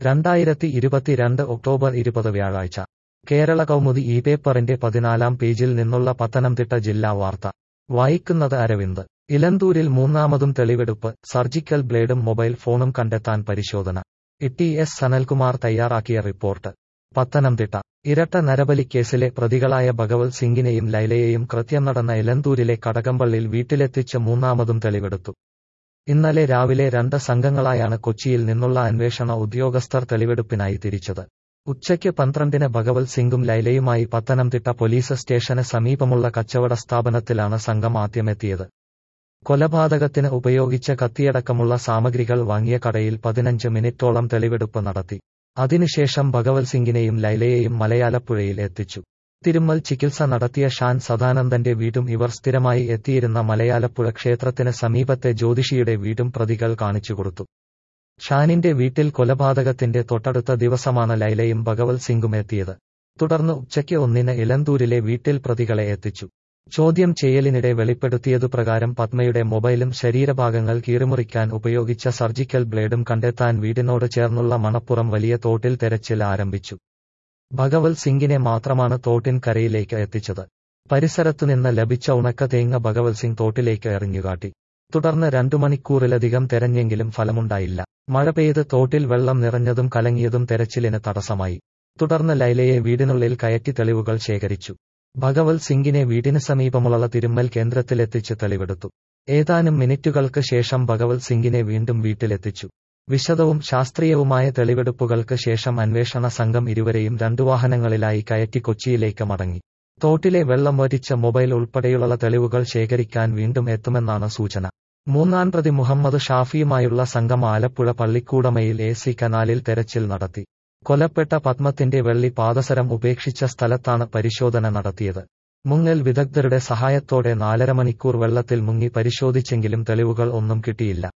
രണ്ടായിരത്തി ഇരുപത്തിരണ്ട് ഒക്ടോബർ ഇരുപത് വ്യാഴാഴ്ച കേരള കൗമുദി ഈ പേപ്പറിന്റെ പതിനാലാം പേജിൽ നിന്നുള്ള പത്തനംതിട്ട ജില്ലാ വാർത്ത വായിക്കുന്നത് അരവിന്ദ് ഇലന്തൂരിൽ മൂന്നാമതും തെളിവെടുപ്പ് സർജിക്കൽ ബ്ലേഡും മൊബൈൽ ഫോണും കണ്ടെത്താൻ പരിശോധന ഇ എസ് സനൽകുമാർ തയ്യാറാക്കിയ റിപ്പോർട്ട് പത്തനംതിട്ട ഇരട്ട നരബലിക്കേസിലെ പ്രതികളായ ഭഗവത് സിംഗിനെയും ലൈലയെയും കൃത്യം നടന്ന ഇലന്തൂരിലെ കടകംപള്ളിൽ വീട്ടിലെത്തിച്ച് മൂന്നാമതും തെളിവെടുത്തു ഇന്നലെ രാവിലെ രണ്ട് സംഘങ്ങളായാണ് കൊച്ചിയിൽ നിന്നുള്ള അന്വേഷണ ഉദ്യോഗസ്ഥർ തെളിവെടുപ്പിനായി തിരിച്ചത് ഉച്ചയ്ക്ക് പന്ത്രണ്ടിന് ഭഗവത് സിംഗും ലൈലയുമായി പത്തനംതിട്ട പോലീസ് സ്റ്റേഷന് സമീപമുള്ള കച്ചവട സ്ഥാപനത്തിലാണ് സംഘം ആദ്യമെത്തിയത് കൊലപാതകത്തിന് ഉപയോഗിച്ച കത്തിയടക്കമുള്ള സാമഗ്രികൾ വാങ്ങിയ കടയിൽ പതിനഞ്ച് മിനിറ്റോളം തെളിവെടുപ്പ് നടത്തി അതിനുശേഷം ഭഗവത് സിംഗിനെയും ലൈലയെയും മലയാലപ്പുഴയിൽ എത്തിച്ചു തിരുമ്മൽ ചികിത്സ നടത്തിയ ഷാൻ സദാനന്ദന്റെ വീടും ഇവർ സ്ഥിരമായി എത്തിയിരുന്ന മലയാലപ്പുഴ ക്ഷേത്രത്തിന് സമീപത്തെ ജ്യോതിഷിയുടെ വീടും പ്രതികൾ കാണിച്ചുകൊടുത്തു ഷാനിന്റെ വീട്ടിൽ കൊലപാതകത്തിന്റെ തൊട്ടടുത്ത ദിവസമാണ് ലൈലയും ഭഗവത് സിംഗും എത്തിയത് തുടർന്ന് ഉച്ചയ്ക്ക് ഒന്നിന് ഇലന്തൂരിലെ വീട്ടിൽ പ്രതികളെ എത്തിച്ചു ചോദ്യം ചെയ്യലിനിടെ വെളിപ്പെടുത്തിയതു പ്രകാരം പത്മയുടെ മൊബൈലും ശരീരഭാഗങ്ങൾ കീറിമുറിക്കാൻ ഉപയോഗിച്ച സർജിക്കൽ ബ്ലേഡും കണ്ടെത്താൻ വീടിനോട് ചേർന്നുള്ള മണപ്പുറം വലിയ തോട്ടിൽ തെരച്ചിൽ ആരംഭിച്ചു ഭഗവത് സിംഗിനെ മാത്രമാണ് തോട്ടിൻ കരയിലേക്ക് എത്തിച്ചത് പരിസരത്തുനിന്ന് ലഭിച്ച ഉണക്ക തേങ്ങ ഭഗവത് സിംഗ് തോട്ടിലേക്ക് എറിഞ്ഞുകാട്ടി തുടർന്ന് രണ്ടു മണിക്കൂറിലധികം തെരഞ്ഞെങ്കിലും ഫലമുണ്ടായില്ല മഴ പെയ്ത് തോട്ടിൽ വെള്ളം നിറഞ്ഞതും കലങ്ങിയതും തെരച്ചിലിന് തടസ്സമായി തുടർന്ന് ലൈലയെ വീടിനുള്ളിൽ കയറ്റി തെളിവുകൾ ശേഖരിച്ചു ഭഗവത് സിംഗിനെ വീടിന് സമീപമുള്ള തിരുമ്മൽ കേന്ദ്രത്തിലെത്തിച്ച് തെളിവെടുത്തു ഏതാനും മിനിറ്റുകൾക്ക് ശേഷം ഭഗവത് സിംഗിനെ വീണ്ടും വീട്ടിലെത്തിച്ചു വിശദവും ശാസ്ത്രീയവുമായ തെളിവെടുപ്പുകൾക്ക് ശേഷം അന്വേഷണ സംഘം ഇരുവരെയും രണ്ടു വാഹനങ്ങളിലായി കയറ്റി കൊച്ചിയിലേക്ക് മടങ്ങി തോട്ടിലെ വെള്ളം വരിച്ച മൊബൈൽ ഉൾപ്പെടെയുള്ള തെളിവുകൾ ശേഖരിക്കാൻ വീണ്ടും എത്തുമെന്നാണ് സൂചന മൂന്നാം പ്രതി മുഹമ്മദ് ഷാഫിയുമായുള്ള സംഘം ആലപ്പുഴ പള്ളിക്കൂടമയിൽ എ സി കനാലിൽ തെരച്ചിൽ നടത്തി കൊലപ്പെട്ട പത്മത്തിന്റെ വെള്ളി പാദസരം ഉപേക്ഷിച്ച സ്ഥലത്താണ് പരിശോധന നടത്തിയത് മുങ്ങൽ വിദഗ്ധരുടെ സഹായത്തോടെ നാലര മണിക്കൂർ വെള്ളത്തിൽ മുങ്ങി പരിശോധിച്ചെങ്കിലും തെളിവുകൾ ഒന്നും കിട്ടിയില്ല